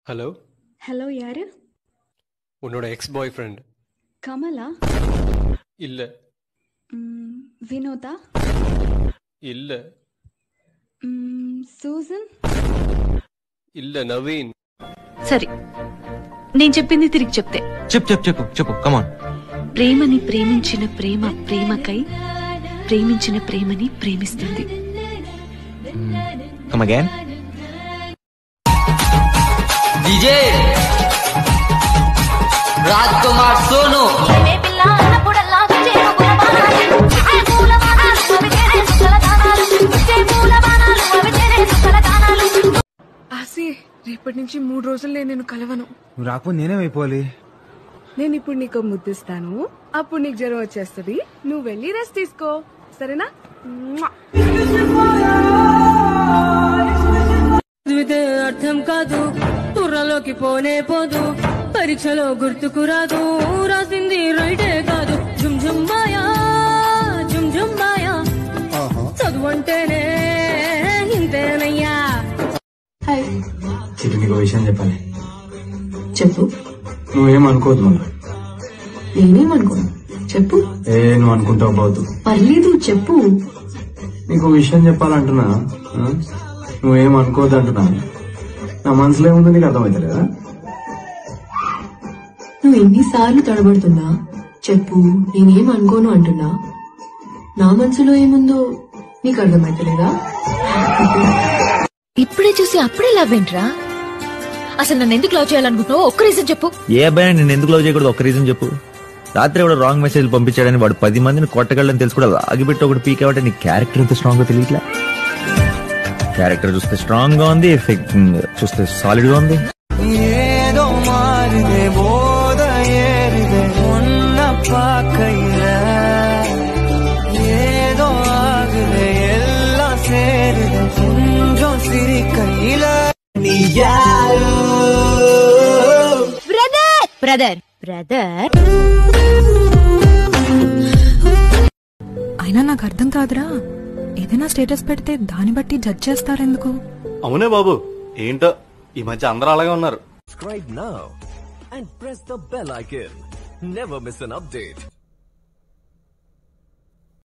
Hello hello யாரு உன்னோட X பாய் friend Kamala இல்லை ம், வினோதா இல்லை ம், సూజన్ இல்லை నవీన్ సరే నేను చెప్పింది తిరిగి చెప్తే చెప్పు చెప్పు చెప్పు చెప్పు కమాన్ ప్రేమని ప్రేమించిన ప్రేమ ప్రేమకై ప్రేమించిన ప్రేమని ప్రేమిస్తుంది come again DJ Rajkumar Sonu ఆసి రేపటి నుంచి మూడు రోజులు నేను కలవను నువ్వు రాకపోతే నేనేమైపోవాలి నేను ఇప్పుడు నీకు ముద్దిస్తాను అప్పుడు నీకు జ్వరం వచ్చేస్తుంది నువ్వు వెళ్ళి రెస్ట్ తీసుకో సరేనా మ్వా. చదివితే అర్థం కాదు తుర్రలోకి పోనే పోదు పరీక్షలో గుర్తుకు రాదు రాసింది రైటే కాదు జుమ్ జుమ్ మాయా జుమ్ జుమ్ మాయా చదువు అంటేనే ఇంతేనయ్యా చెప్పి నీకు విషయం చెప్పాలి చెప్పు నువ్వేం అనుకోవద్దు మళ్ళా నేనేమనుకోను చెప్పు ఏ నువ్వు అనుకుంటావు పోవద్దు పర్లేదు చెప్పు నీకు విషయం చెప్పాలంటున్నా ఆ? నువ్వేం అనుకోవద్దు అంటున్నా నా మనసులో ఏముందో నీకు అర్థమవుతుంది కదా నువ్వు ఎన్నిసార్లు తడబడుతున్నా చెప్పు నేనేం అనుకోను అంటున్నా నా మనసులో ఏముందో నీకు అర్థమైతలేదా ఇప్పుడే చూసి అప్పుడే లవ్ ఏంట్రా అసలు నన్ను ఎందుకు లవ్ చేయాలనుకుంటున్నావు ఒక్క రీజన్ చెప్పు ఏ అబ్బాయి నేను ఎందుకు లవ్ చేయకూడదు ఒక్క రీజన్ చెప్పు రాత్రి ఎవడో రాంగ్ మెసేజ్ పంపించాడని వాడు పది మందిని కొట్టగలని తెలుసు కూడా ఆగిపెట్టి ఒకటి పీక్ అవ్వటే నీ క్యారెక్టర్ ఎంత స్ట్రాంగ్ గా తెలియట్లా క్యారెక్టర్ చూస్తే స్ట్రాంగ్ గా ఉంది ఎఫెక్ట్ చూస్తే సాలిడ్ గా ఉంది ஏதோ மாறுதே போத ஏறுதே ஒன்ன பார்க்கையில ஏதோ ஆகுதே எல்லாம் சேருது கொஞ்சம் சிரிக்கையில நீ யாரு బ్రదర్ బ్రదర్ బ్రదర్ అయినా నాకు అర్థం కాదురా ఏదైనా స్టేటస్ పెడితే దాన్ని బట్టి జడ్జ్ చేస్తారెందుకు అవునే బాబు ఏంటో ఈ మధ్య అందరూ అలాగే ఉన్నారు Subscribe now and press the bell icon. Never miss an update.